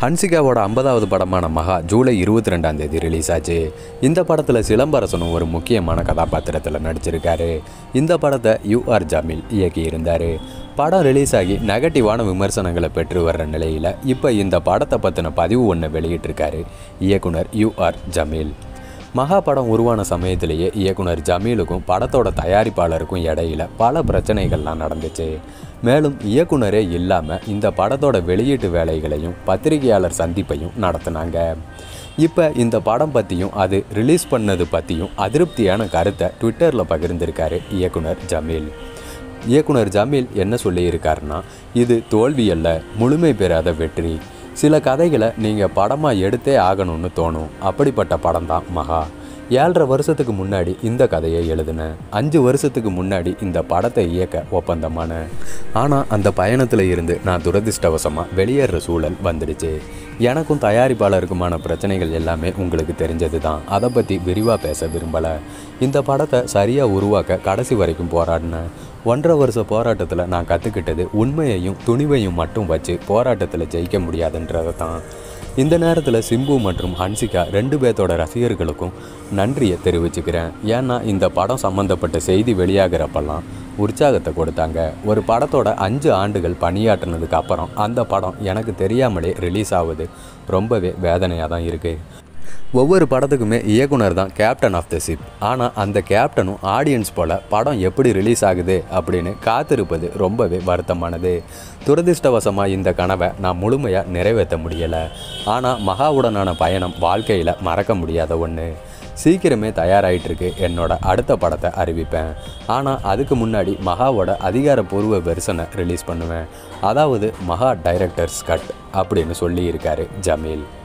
ஹன்சிகாவோட ஐம்பதாவது படமான மகா ஜூலை இருபத்தி ரெண்டாம் தேதி ரிலீஸ் ஆச்சு இந்த படத்தில் சிலம்பரசனும் ஒரு முக்கியமான கதாபாத்திரத்தில் நடிச்சிருக்காரு இந்த படத்தை யூஆர் ஜாமில் இயக்கியிருந்தார் படம் ரிலீஸ் ஆகி நெகட்டிவான விமர்சனங்களை பெற்று வர்ற நிலையில் இப்போ இந்த படத்தை பற்றின பதிவு ஒன்று வெளியிட்டிருக்காரு இயக்குனர் யூஆர் ஜமீல் மகா படம் உருவான சமயத்திலேயே இயக்குனர் ஜமீலுக்கும் படத்தோட தயாரிப்பாளருக்கும் இடையில பல பிரச்சனைகள்லாம் நடந்துச்சு மேலும் இயக்குனரே இல்லாமல் இந்த படத்தோட வெளியீட்டு வேலைகளையும் பத்திரிகையாளர் சந்திப்பையும் நடத்தினாங்க இப்போ இந்த படம் பற்றியும் அது ரிலீஸ் பண்ணது பற்றியும் அதிருப்தியான கருத்தை ட்விட்டரில் பகிர்ந்திருக்காரு இயக்குனர் ஜமீல் இயக்குனர் ஜமீல் என்ன சொல்லியிருக்காருன்னா இது தோல்வி அல்ல முழுமை பெறாத வெற்றி சில கதைகளை நீங்கள் படமாக எடுத்தே ஆகணும்னு தோணும் அப்படிப்பட்ட படம் தான் மகா ஏழரை வருஷத்துக்கு முன்னாடி இந்த கதையை எழுதினேன் அஞ்சு வருஷத்துக்கு முன்னாடி இந்த படத்தை இயக்க ஒப்பந்தமான ஆனால் அந்த பயணத்தில் இருந்து நான் துரதிர்ஷ்டவசமாக வெளியேற சூழல் வந்துடுச்சு எனக்கும் தயாரிப்பாளருக்குமான பிரச்சனைகள் எல்லாமே உங்களுக்கு தெரிஞ்சது தான் அதை பற்றி விரிவாக பேச விரும்பலை இந்த படத்தை சரியாக உருவாக்க கடைசி வரைக்கும் போராடினேன் ஒன்றரை வருஷ போராட்டத்தில் நான் கற்றுக்கிட்டது உண்மையையும் துணிவையும் மட்டும் வச்சு போராட்டத்தில் ஜெயிக்க முடியாதுன்றதை தான் இந்த நேரத்தில் சிம்பு மற்றும் ஹன்சிகா ரெண்டு பேர்த்தோட ரசிகர்களுக்கும் நன்றியை தெரிவிச்சுக்கிறேன் ஏன்னா இந்த படம் சம்மந்தப்பட்ட செய்தி வெளியாகிறப்பெல்லாம் உற்சாகத்தை கொடுத்தாங்க ஒரு படத்தோட அஞ்சு ஆண்டுகள் பணியாற்றினதுக்கு அப்புறம் அந்த படம் எனக்கு தெரியாமலே ரிலீஸ் ஆகுது ரொம்பவே வேதனையாக தான் இருக்குது ஒவ்வொரு படத்துக்குமே இயக்குனர் தான் கேப்டன் ஆஃப் த ஷிப் ஆனால் அந்த கேப்டனும் ஆடியன்ஸ் போல் படம் எப்படி ரிலீஸ் ஆகுது அப்படின்னு காத்திருப்பது ரொம்பவே வருத்தமானது துரதிர்ஷ்டவசமாக இந்த கனவை நான் முழுமையாக நிறைவேற்ற முடியலை ஆனால் மகாவுடனான பயணம் வாழ்க்கையில் மறக்க முடியாத ஒன்று சீக்கிரமே தயாராகிட்டு இருக்கு என்னோட அடுத்த படத்தை அறிவிப்பேன் ஆனால் அதுக்கு முன்னாடி மகாவோட அதிகாரப்பூர்வ வெர்ஷனை ரிலீஸ் பண்ணுவேன் அதாவது மகா டைரக்டர்ஸ் கட் அப்படின்னு சொல்லியிருக்காரு ஜமீல்